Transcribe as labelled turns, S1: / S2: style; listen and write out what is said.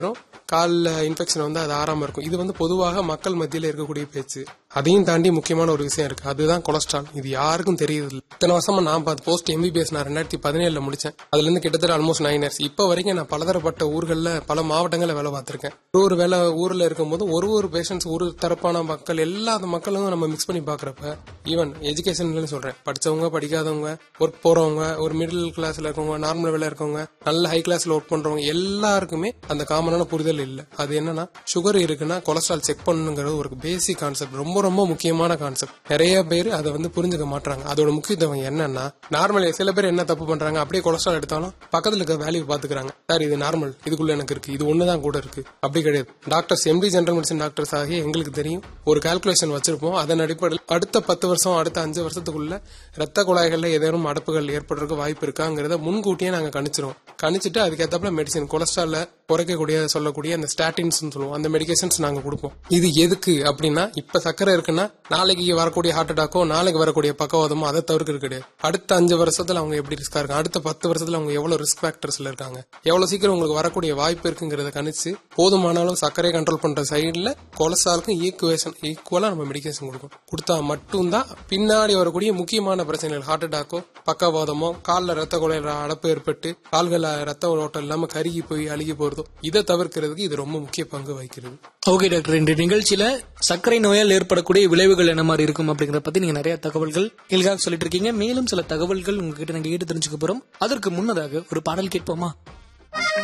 S1: காலில் இன்ஃபெக்ஷன் வந்து அது ஆறாம இருக்கும் இது வந்து பொதுவாக மக்கள் மத்தியில் இருக்கக்கூடிய பேச்சு அதையும் தாண்டி முக்கியமான ஒரு விஷயம் இருக்கு அதுதான் கொலஸ்ட்ரால் இது யாருக்கும் தெரியுது இத்தனை வருஷமா நான் பார்த்து போஸ்ட் எம்பிபிஎஸ் நான் ரெண்டாயிரத்தி பதினேழுல முடிச்சேன் அதுல இருந்து கிட்டத்தட்ட ஆல்மோஸ்ட் நைன் இயர்ஸ் இப்போ வரைக்கும் நான் பலதரப்பட்ட ஊர்களில் பல மாவட்டங்களில் வேலை பார்த்திருக்கேன் ஒரு ஒரு வேலை ஊர்ல இருக்கும்போது ஒரு ஒரு பேஷண்ட்ஸ் ஒரு தரப்பான மக்கள் எல்லா மக்களும் நம்ம மிக்ஸ் பண்ணி பாக்குறப்ப ஈவன் எஜுகேஷன் சொல்றேன் படிச்சவங்க படிக்காதவங்க ஒர்க் போறவங்க ஒரு மிடில் கிளாஸ்ல இருக்கவங்க நார்மல் வேலை இருக்கவங்க நல்ல ஹை கிளாஸ்ல ஒர்க் பண்றவங்க எல்லாருக்குமே அந்த காமனான புரிதல் இல்லை அது என்னன்னா சுகர் இருக்குன்னா கொலஸ்ட்ரால் செக் பண்ணணுங்கிறது ஒரு பேசிக் கான்செப்ட் ரொம்ப ரொம்ப முக்கியமான கான்செப்ட் நிறைய பேர் அதை வந்து புரிஞ்சுக்க மாட்டாங்க அதோட முக்கியத்துவம் என்னன்னா நார்மல் சில பேர் என்ன தப்பு பண்றாங்க அப்படியே கொலஸ்ட்ரால் எடுத்தாலும் பக்கத்துல இருக்க வேல்யூ பாத்துக்கிறாங்க சார் இது நார்மல் இதுக்குள்ள எனக்கு இருக்கு இது ஒண்ணுதான் கூட இருக்கு அப்படி கிடையாது doctors MD general medicine doctors ஆகிய எங்களுக்கு தெரியும் ஒரு கால்குலேஷன் வச்சிருப்போம் அதன் அடிப்படையில் அடுத்த பத்து வருஷம் அடுத்த அஞ்சு வருஷத்துக்குள்ள ரத்த குழாய்கள்ல ஏதேனும் அடப்புகள் ஏற்படுறதுக்கு வாய்ப்பு இருக்காங்கிறத முன்கூட்டியே நாங்க கணிச்சிருவோம் கணிச்சிட்டு அதுக்கேத்தாப்புல மெடிசன் கொலஸ்ட்ரால குறைக்கக்கூடிய சொல்லக்கூடிய அந்த ஸ்டாட்டின்ஸ் சொல்லுவோம் அந்த மெடிகேஷன்ஸ் நாங்க கொடுப்போம் இது எதுக்கு அப்படின்னா இப்ப சக்கரை இருக்குன்னா நாளைக்கு வரக்கூடிய ஹார்ட் அட்டாக்கோ நாளைக்கு வரக்கூடிய பக்கவாதமோ அதை தவிர்க்கிறது கிடையாது அடுத்த அஞ்சு வருஷத்துல அவங்க எப்படி ரிஸ்கா இருக்காங்க அடுத்த பத்து வருஷத்துல அவங்க எவ்வளவு ரிஸ்க் ஃபேக்டர்ஸ்ல இருக்காங்க எவ்வளவு சீக்கிரம் உங்களுக்கு வரக்கூடிய வாய்ப்பு இருக்குங்கிறத கணிச்சு போதுமான அளவு சர்க்கரையை கண்ட்ரோல் பண்ற சைடுல கொலஸ்ட்ராலுக்கும் ஈக்குவேஷன் ஈக்குவலா நம்ம மெடிகேஷன் கொடுக்கும் கொடுத்தா மட்டும்தான் பின்னாடி வரக்கூடிய முக்கியமான பிரச்சனைகள் ஹார்ட் அட்டாக்கோ பக்கவாதமோ காலில் ரத்த குழையில அடப்பு ஏற்பட்டு கால்கள் ரத்த ஓட்டம் இல்லாம கருகி போய் அழுகி போறதோ இதை தவிர்க்கிறதுக்கு இது ரொம்ப முக்கிய பங்கு வகிக்கிறது
S2: ஓகே டாக்டர் இந்த நிகழ்ச்சியில சர்க்கரை நோயால் ஏற்படக்கூடிய விளைவுகள் என்ன மாதிரி இருக்கும் அப்படிங்கறத பத்தி நீங்க நிறைய தகவல்கள் எங்களுக்காக சொல்லிட்டு இருக்கீங்க மேலும் சில தகவல்கள் உங்ககிட்ட நாங்க கேட்டு தெரிஞ்சுக்க போறோம் அதற்கு முன்னதாக ஒரு பாடல் கேட்போமா